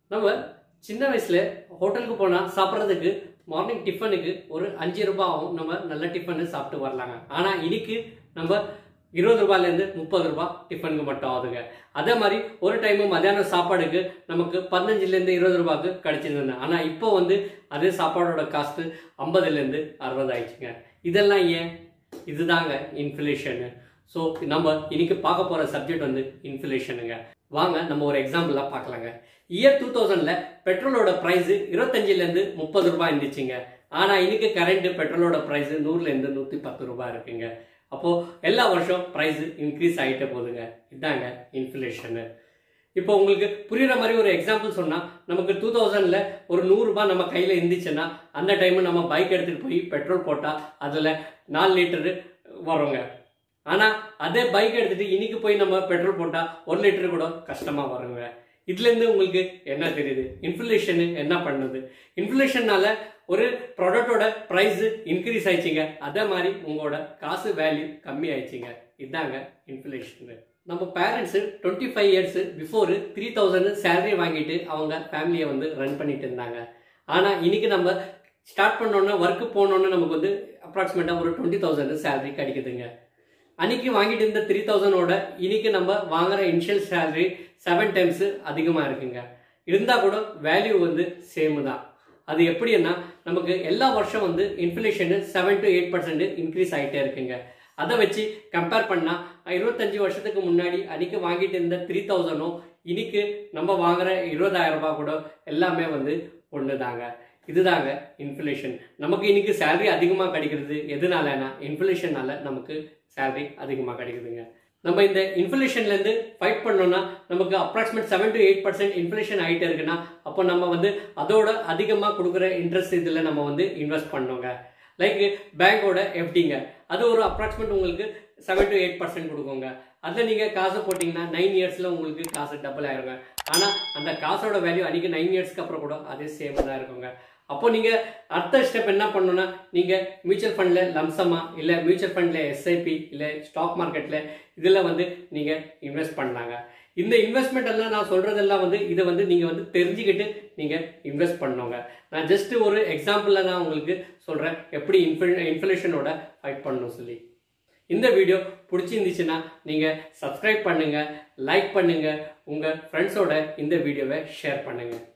நம்ம சின்ன வயசுல ஹோட்டலுக்கு போனா சாப்பிட்றதுக்கு மார்னிங் டிஃபனுக்கு ஒரு அஞ்சு ரூபாய் ஆகும் நம்ம நல்ல டிஃபனு சாப்பிட்டு வரலாங்க ஆனா இன்னைக்கு நம்ம இருபது ரூபாயிலேருந்து முப்பது ரூபாய் டிஃபனுக்கு மட்டும் ஆகுதுங்க அதே மாதிரி ஒரு டைம் மத்தியானம் சாப்பாடுக்கு நமக்கு பதினஞ்சுலேருந்து இருபது ரூபாய்க்கு கிடைச்சிருந்தது ஆனால் இப்போ வந்து அதே சாப்பாடோட காஸ்ட்டு ஐம்பதுலேருந்து அறுபது ஆயிடுச்சுங்க இதெல்லாம் ஏன் இதுதாங்க இன்ஃப்ளேஷனு ஸோ நம்ம இன்னைக்கு பார்க்க போகிற சப்ஜெக்ட் வந்து இன்ஃப்ளேஷனுங்க வாங்க நம்ம ஒரு எக்ஸாம்பிளாக பார்க்கலாங்க இயர் டூ தௌசண்டில் பெட்ரோலோட ப்ரைஸ் இருபத்தஞ்சிலேருந்து முப்பது ரூபாய் இருந்துச்சுங்க ஆனால் இன்னைக்கு கரண்ட் பெட்ரோலோட ப்ரைஸ் நூறுலேருந்து நூற்றி பத்து ரூபாய் இருக்குங்க அப்போது எல்லா வருஷம் ப்ரைஸ் இன்க்ரீஸ் ஆகிட்டே போகுதுங்க இதாங்க இன்ஃப்ளேஷனு இப்போ உங்களுக்கு புரியுற மாதிரி ஒரு எக்ஸாம்பிள் சொன்னால் நமக்கு டூ தௌசண்டில் ஒரு நூறுரூபா நம்ம கையில் இருந்துச்சுன்னா அந்த டைமு நம்ம பைக் எடுத்துகிட்டு போய் பெட்ரோல் போட்டால் அதில் நாலு லிட்டரு வருங்க ஆனால் அதே பைக் எடுத்துகிட்டு இன்னைக்கு போய் நம்ம பெட்ரோல் போட்டால் ஒரு லிட்டரு கூட கஷ்டமாக வருங்க இதுலேருந்து உங்களுக்கு என்ன தெரியுது இன்ஃப்ளேஷனு என்ன பண்ணுது இன்ஃப்ளேஷன்னால ஒரு ப்ராடக்டோட ப்ரைஸ் இன்க்ரீஸ் ஆயிடுச்சுங்க அதே மாதிரி உங்களோட காசு வேல்யூ கம்மி ஆயிடுச்சுங்க இதாங்க இன்ஃப்ளேஷனு நம்ம parents twenty five years before three thousand salary வாங்கிட்டு அவங்க ஃபேமிலியை வந்து ரன் பண்ணிட்டு இருந்தாங்க ஆனால் இன்னைக்கு நம்ம ஸ்டார்ட் பண்ணோன்னே ஒர்க்கு போனோன்னே நமக்கு வந்து அப்ராக்சிமேட்டாக ஒரு டுவெண்ட்டி தௌசண்ட் சேலரி கிடைக்குதுங்க அன்னைக்கு வாங்கிட்டு இருந்த த்ரீ தௌசண்டோட இன்னைக்கு நம்ம வாங்குற இனிஷியல் சேலரி செவன் டைம்ஸ் அதிகமாக இருக்குங்க இருந்தால் கூட வேல்யூ வந்து சேம் தான் அது எப்படின்னா நமக்கு எல்லா வருஷம் வந்து inflation seven to eight percent increase ஆகிட்டே இருக்குங்க அதை வச்சு கம்பேர் பண்ணால் இருபத்தஞ்சி வருஷத்துக்கு முன்னாடி அன்னைக்கு வாங்கிட்டு இருந்த த்ரீ தௌசண்டும் இன்னைக்கு நம்ம வாங்குற இருபதாயிரம் ரூபாய் கூட எல்லாமே வந்து ஒன்று தாங்க இதுதாங்க இன்ஃப்ளேஷன் நமக்கு இன்னைக்கு சேலரி அதிகமாக கிடைக்கிறது எதனாலனா இன்ஃப்ளேஷனால நமக்கு சேலரி அதிகமாக கிடைக்குதுங்க நம்ம இந்த இன்ஃப்ளேஷன்லேருந்து ஃபைட் பண்ணோம்னா நமக்கு approximate seven to eight percent inflation ஆகிட்டே இருக்குன்னா அப்போ நம்ம வந்து அதோட அதிகமாக கொடுக்குற இன்ட்ரெஸ்ட் இதில் நம்ம வந்து இன்வெஸ்ட் பண்ணோங்க லைக் பேங்கோட எஃப்டிங்க அது ஒரு அப்ராக்சிமேட் உங்களுக்கு செவன் டு எயிட் பர்சன்ட் கொடுக்குங்க அதில் நீங்கள் காசு போட்டிங்கன்னா நைன் இயர்ஸில் உங்களுக்கு காசு டபுள் ஆயிருங்க ஆனால் அந்த காசோட வேல்யூ அன்றைக்கி நைன் இயர்ஸ்க்கு அப்புறம் கூட அதே சேம் தான் இருக்குங்க அப்போ நீங்கள் அடுத்த ஸ்டெப் என்ன பண்ணணும்னா நீங்கள் மியூச்சுவல் ஃபண்டில் லம்சமா இல்லை மியூச்சுவல் ஃபண்டில் எஸ்ஐபி இல்லை ஸ்டாக் மார்க்கெட்டில் இதில் வந்து நீங்கள் இன்வெஸ்ட் பண்ணலாங்க இந்த இன்வெஸ்ட்மெண்ட் எல்லாம் நான் சொல்கிறதெல்லாம் வந்து இதை வந்து நீங்கள் வந்து தெரிஞ்சுக்கிட்டு நீங்கள் இன்வெஸ்ட் பண்ணுங்க நான் ஜஸ்ட் ஒரு எக்ஸாம்பிளில் நான் உங்களுக்கு சொல்கிறேன் எப்படி இன்ஃபில் இன்ஃப்ளேஷனோட ஃபைட் பண்ணணும் சொல்லி இந்த வீடியோ பிடிச்சிருந்துச்சுன்னா நீங்கள் சப்ஸ்கிரைப் பண்ணுங்கள் லைக் பண்ணுங்கள் உங்கள் ஃப்ரெண்ட்ஸோட இந்த வீடியோவை ஷேர் பண்ணுங்கள்